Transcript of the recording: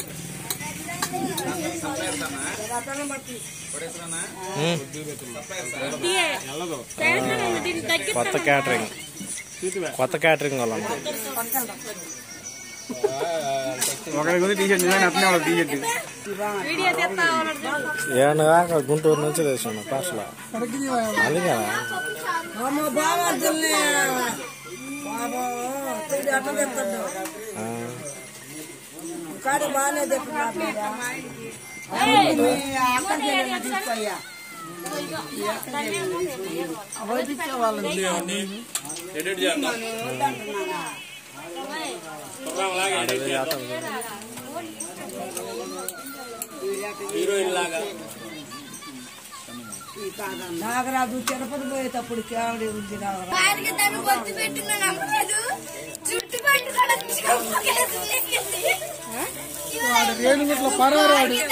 కొత్త క్యాటరింగ్ కొత్త క్యాటరింగ్ వాళ్ళ ఒకరి గురించి టీషర్ట్ నిజంగా అట్నే వాళ్ళకి టీషర్ట్ ఏమన్నా గుంటూరు నుంచి తెచ్చాను పార్సల్ అందుకే అమ్మ బామర్దుల్ని బాబా తిరిగి అట్లా తెస్తాడు కాడి బాగానే తెస్తున్నారు అక్కడికి వెళ్ళి తీసుకొయ్యా నాగరాజు తిరుపతి పోయేటప్పుడు కేవడి ఉంది నాగరాజు ఆయనకి దాన్ని బొత్తు పెట్టిన నమ్మలేదు చుట్టు పట్టుకోవడం రేణుగుట్ల పరారాడు